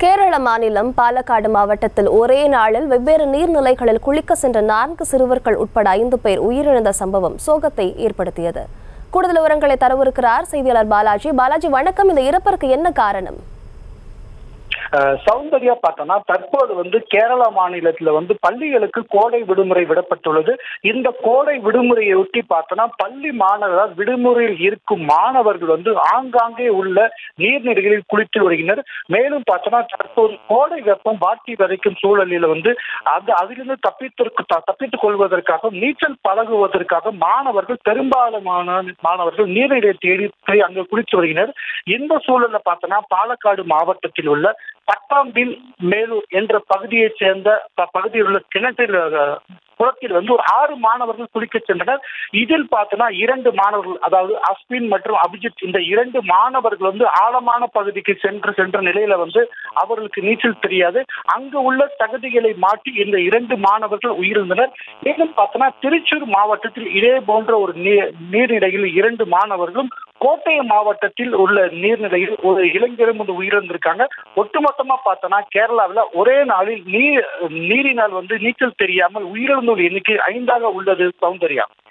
கேரள மாநிலம் பாலக்காடு மாவட்டத்தில் ஒரே நாளில் வெவ்வேறு நீர்நிலைகளில் குளிக்க சென்ற நான்கு சிறுவர்கள் உட்பட ஐந்து பேர் உயிரிழந்த சம்பவம் சோகத்தை ஏற்படுத்தியது கூடுதல் விவரங்களை தரவிருக்கிறார் செய்தியாளர் பாலாஜி பாலாஜி வணக்கம் இந்த இறப்பிற்கு என்ன காரணம் அஹ் சௌந்தர்யா பார்த்தோம்னா தற்போது வந்து கேரள மாநிலத்துல வந்து பள்ளிகளுக்கு கோடை விடுமுறை விடப்பட்டுள்ளது இந்த கோடை விடுமுறையை ஒட்டி பார்த்தோம்னா பள்ளி மாணவர்கள் விடுமுறையில் இருக்கும் மாணவர்கள் வந்து ஆங்காங்கே உள்ள நீர்நிலைகளில் குளித்து வருகின்றனர் மேலும் பார்த்தோம்னா தற்போது கோடை வெப்பம் வாட்டி வதைக்கும் சூழலில் வந்து அது அதிலிருந்து தப்பித்திற்கு த- தப்பித்துக் கொள்வதற்காக நீச்சல் பழகுவதற்காக மாணவர்கள் பெரும்பாலான மாணவர்கள் நீர்நிலையை தேடி போய் அங்கு குளித்து வருகின்றனர் இந்த சூழல்ல பார்த்தோம்னா பாலக்காடு மாவட்டத்தில் உள்ள பட்டாம்பில் மேலூர் என்ற பகுதியைச் சேர்ந்த ப- பகுதியில் உள்ள கிணற்றில் அஹ், குளத்தில் வந்து ஒரு ஆறு மாணவர்கள் குளிக்க சென்றனர் இதில் பார்த்தோன்னா இரண்டு மாணவர்கள் அதாவது அஸ்வின் மற்றும் அபிஜித் இந்த இரண்டு மாணவர்கள் வந்து ஆழமான பகுதிக்கு சென்று சென்ற நிலையில வந்து அவர்களுக்கு நீச்சல் தெரியாது அங்கு உள்ள தகுதிகளை மாற்றி இந்த இரண்டு மாணவர்கள் உயிரிழந்தனர் மேலும் பார்த்தோன்னா திருச்சூர் மாவட்டத்தில் இதே போன்ற ஒரு நீர் நீர்நிலையில் இரண்டு மாணவர்களும் கோட்டயம் மாவட்டத்தில் உள்ள நீர்நிலையில் ஒரு இளைஞரும் வந்து உயிரிழந்திருக்காங்க ஒட்டுமொத்தமா பார்த்தோன்னா கேரளாவில் ஒரே நாளில் நீர் நீரினால் வந்து நீச்சல் தெரியாமல் உயிரிழந்தோர் எண்ணிக்கை ஐந்தாக உள்ளது சௌந்தர்யா